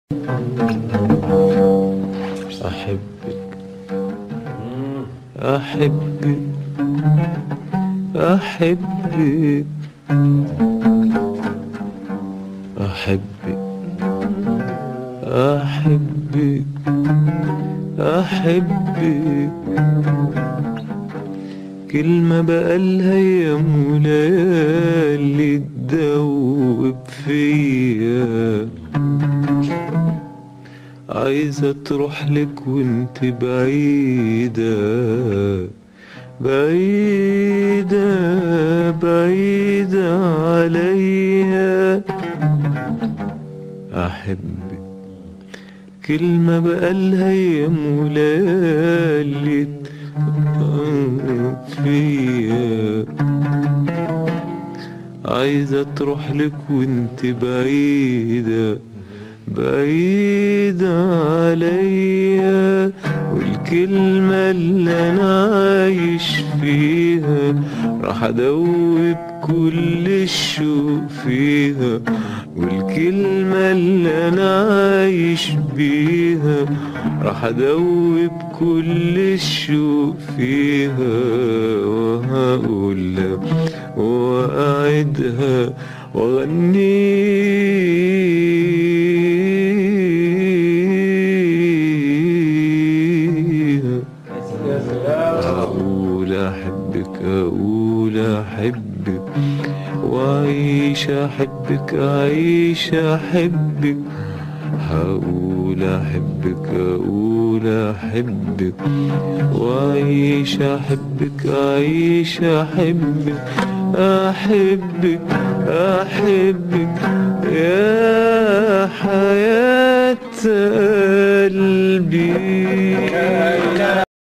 أحبك أحبك أحبك أحبك أحبك أحبك كلمة بقالها يوم وليالي تدوب فيا عايزة تروح لك وانت بعيدة بعيدة بعيدة عليا أحبك كلمة بقالها يوم وليالي فيا عايزة تروح لك وانت بعيدة بعيدة عليا والكلمة اللي أنا عايش فيها راح أدوب كل الشوق فيها والكلمة اللي أنا عايش بيها راح أدوب كل الشوق فيها وهقولها وأعدها وأغنيها أقول أحبك أقول أحبك وأعيش أحبك أعيش أحبك هقول أحبك أقول أحبك وأعيش أحبك أعيش أحبك أحبك أحبك يا حياة قلبي